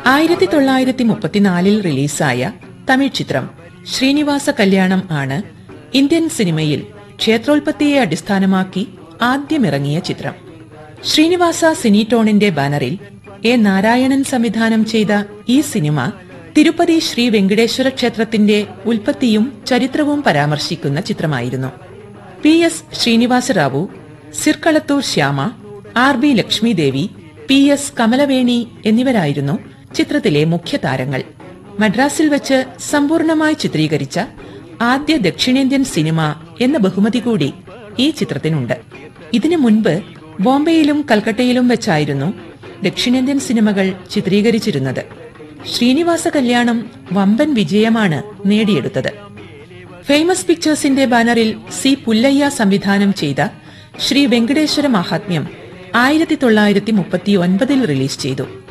ആയിരത്തി തൊള്ളായിരത്തി മുപ്പത്തിനാലിൽ റിലീസായ തമിഴ് ചിത്രം ശ്രീനിവാസ കല്യാണം ആണ് ഇന്ത്യൻ സിനിമയിൽ ക്ഷേത്രോൽപത്തിയെ അടിസ്ഥാനമാക്കി ആദ്യമിറങ്ങിയ ചിത്രം ശ്രീനിവാസ സിനിടോണിന്റെ ബാനറിൽ എ നാരായണൻ സംവിധാനം ചെയ്ത ഈ സിനിമ തിരുപ്പതി ശ്രീ വെങ്കടേശ്വര ക്ഷേത്രത്തിന്റെ ഉൽപ്പത്തിയും ചരിത്രവും പരാമർശിക്കുന്ന ചിത്രമായിരുന്നു P S Srinivasarao Sirkalathur Shyama R B Lakshmidevi P S Kamalaveni എന്നിവരായിരുന്നു ചിത്രത്തിലെ മുഖ്യ താരങ്ങൾ മദ്രാസിൽ വെച്ച് സമ്പൂർണമായി ചിത്രീകരിച്ച ആദ്യ ദക്ഷിണേന്ത്യൻ സിനിമ എന്ന ബഹുമതി കൂടി ഈ ചിത്രത്തിനുണ്ട് ഇതിനു മുൻപ് ബോംബെയിലും കൽക്കട്ടയിലും വെച്ചായിരുന്നു ദക്ഷിണേന്ത്യൻ സിനിമകൾ ചിത്രീകരിച്ചിരുന്നത് ശ്രീനിവാസ കല്യാണം വമ്പൻ വിജയമാണ് നേടിയെടുത്തത് ഫേമസ് പിക്ചേഴ്സിന്റെ ബാനറിൽ സി പുല്ലയ്യ സംവിധാനം ചെയ്ത ശ്രീ വെങ്കടേശ്വര മഹാത്മ്യം ആയിരത്തി തൊള്ളായിരത്തി മുപ്പത്തി ഒൻപതിൽ റിലീസ് ചെയ്തു